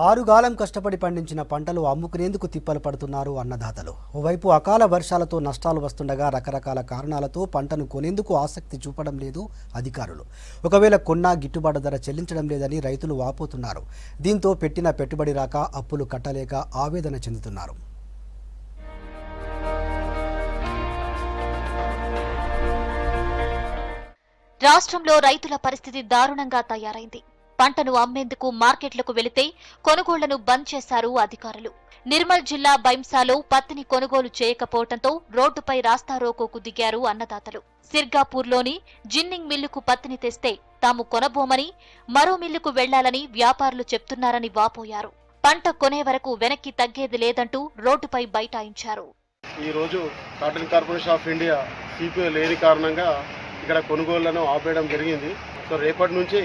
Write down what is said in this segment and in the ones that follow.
ఆరుగాలం కష్టపడి పండించిన పంటలు అమ్ముకునేందుకు తిప్పలు పడుతున్నారు అన్నదాతలు ఓవైపు అకాల వర్షాలతో నష్టాలు వస్తుండగా రకరకాల కారణాలతో పంటను కొనేందుకు ఆసక్తి చూపడం లేదు అధికారులు ఒకవేళ కొన్నా గిట్టుబాటు ధర చెల్లించడం లేదని రైతులు వాపోతున్నారు దీంతో పెట్టిన పెట్టుబడి రాక అప్పులు కట్టలేక ఆవేదన చెందుతున్నారు రాష్ట్రంలో రైతుల పరిస్థితి దారుణంగా తయారైంది పంటను అమ్మేందుకు మార్కెట్లకు వెళితే కొనుగోళ్లను బంద్ చేశారు అధికారులు నిర్మల్ జిల్లా బైంసాలో పత్తిని కొనుగోలు చేయకపోవడంతో రోడ్డుపై రాస్తారోకోకు దిగారు అన్నదాతలు సిర్గాపూర్లోని జిన్నింగ్ మిల్లుకు పత్తిని తెస్తే తాము కొనబోమని మరో మిల్లుకు వెళ్లాలని వ్యాపారులు చెప్తున్నారని వాపోయారు పంట కొనే వరకు వెనక్కి తగ్గేది లేదంటూ రోడ్డుపై బైఠాయించారు ఈరోజు cotton corporation of India CPO లేని కారణంగా ఇక్కడ కొనుగోళ్లను ఆపేయడం జరిగింది సో రేపటి నుంచి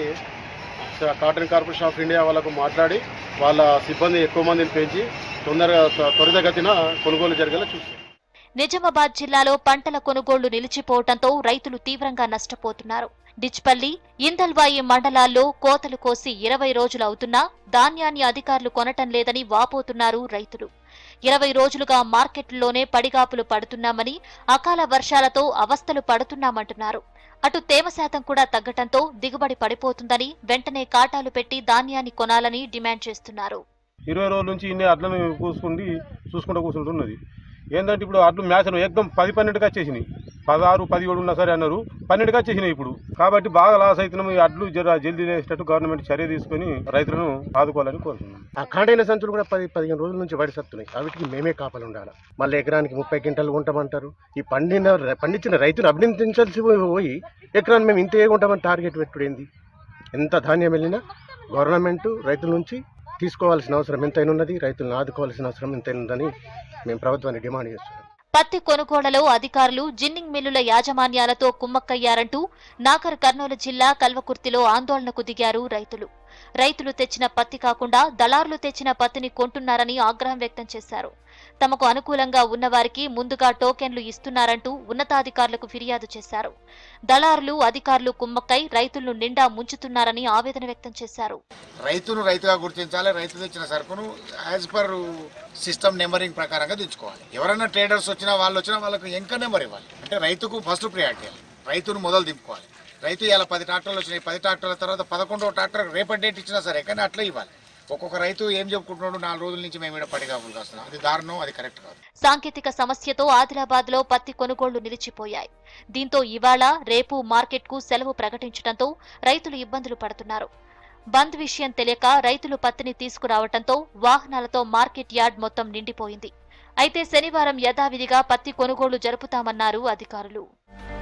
స- కాటన్ కార్పొరేషన్ ఆఫ్ ఇండియా వాళ్ళకు మాట్లాడి వాళ్ళ సిబ్బంది ఎక్కువ మందిని పెంచి తొందరగా త్వ- త్వరితగతిన కొనుగోలు జరిగేలా చూస్తారు నిజామాబాద్ జిల్లాలో పంటల కొనుగోళ్లు నిలిచిపోవడంతో రైతులు తీవ్రంగా నష్టపోతున్నారు డిచ్పల్లి ఇందల్వాయి మండలాల్లో కోతలు కోసి ఇరవై రోజులు అవుతున్నా ధాన్యాన్ని అధికారులు కొనటం లేదని వాపోతున్నారు రైతులు ఇరవై రోజులుగా మార్కెట్లోనే పడిగాపులు పడుతున్నామని అకాల వర్షాలతో అవస్థలు పడుతున్నామంటున్నారు అటు తేమ శాతం కూడా తగ్గటంతో దిగుబడి పడిపోతుందని వెంటనే కాటాలు పెట్టి ధాన్యాన్ని కొనాలని డిమాండ్ చేస్తున్నారు ఇరవై రోజుల నుంచి ఇన్ని అట్లను కూసుకుండి చూసుకుంటూ కూర్చుంటున్నది ఏంటంటే ఇప్పుడు అట్లు మ్యాచ్ను ఏకదం పది పన్నెండుగా వచ్చేసినాయి పదహారు పదిహేడు ఉన్నా సరే అన్నారు పన్నెండుగా వచ్చేసినాయి ఇప్పుడు కాబట్టి బాగా లాస్ అవుతున్నాం ఈ అడ్లు జర జల్దీ వేసేటట్టు గవర్నమెంట్ చర్య తీసుకొని రైతులను ఆదుకోవాలని కోరుతున్నాం ఆ కాంటైన సంచులు కూడా పది పదిహేను రోజుల నుంచి పడిసత్తున్నాయి వాటికి మేమే కాపలు ఉండాలి మళ్ళీ ఎకరానికి ముప్పై క్వింటాలు ఉంటామంటారు ఈ పండిన పండించిన రైతును అభినందించాల్సి పోయి ఎకరాన్ని మేము ఇంతే ఉంటామని టార్గెట్ పెట్టుడేంది ఎంత ధాన్యం వెళ్ళినా గవర్నమెంట్ రైతుల నుంచి తీసుకోవాల్సిన అవసరం ఎంతైనా ఉన్నది రైతులను ఆదుకోవాల్సిన అవసరం ఎంతైనా ఉందని మేము ప్రభుత్వాన్ని డిమాండ్ చేస్తున్నాం పత్తి కొనుగోళ్లలో అధికారులు జిన్నింగ్ మిల్లుల యాజమాన్యాలతో కుమ్మక్కయ్యారంటూ నాగర్ కర్నూలు జిల్లా కల్వకుర్తిలో ఆందోళనకు దిగారు రైతులు రైతులు తెచ్చిన పత్తి కాకుండా దళారులు తెచ్చిన పత్తిని కొంటున్నారని ఆగ్రహం వ్యక్తం చేశారు తమకు అనుకూలంగా ఉన్నవారికి ముందుగా టోకెన్లు ఇస్తున్నారంటూ ఉన్నతాధికారులకు ఫిర్యాదు చేశారు దళారులు అధికారులు కుమ్మక్కై రైతులను నిండా ముంచుతున్నారని ఆవేదన వ్యక్తం చేశారు రైతును రైతుగా గుర్తించాలి రైతు తెచ్చిన సరుకును యాజ్ పర్ సిస్టమ్ నెంబరింగ్ ప్రకారంగా తెచ్చుకోవాలి ఎవరైనా ట్రేడర్స్ వచ్చినా వాళ్ళు వచ్చినా వాళ్ళకు ఎంక నెంబర్ ఇవ్వాలి అంటే రైతుకు ఫస్ట్ ప్రియారిటీ ఇవ్వాలి రైతును మొదలు దింపుకోవాలి రైతు ఇలా పది ట్రాక్టర్లు వచ్చినాయి పది ట్రాక్టర్ల తర్వాత పదకొండవ ట్రాక్టర్ రేపటి డేట్ ఇచ్చినా సరే కానీ అట్లా ఇవ్వాలి ఒక్కొక్క రైతు ఏం చెప్పుకుంటున్నాడు నాలుగు రోజుల నుంచి మేము ఇక్కడ పడిగాపులు కాస్తున్నాం అది దారుణం అది కరెక్ట్ కాదు సాంకేతిక సమస్యతో ఆదిలాబాద్ లో పత్తి కొనుగోళ్లు నిలిచిపోయాయి దీంతో ఇవాళ రేపు మార్కెట్కు సెలవు ప్రకటించడంతో రైతులు ఇబ్బందులు పడుతున్నారు బంద్ విషయం తెలియక రైతులు పత్తిని తీసుకురావడంతో వాహనాలతో మార్కెట్ యార్డ్ మొత్తం నిండిపోయింది అయితే శనివారం యథావిధిగా పత్తి కొనుగోళ్లు జరుపుతామన్నారు అధికారులు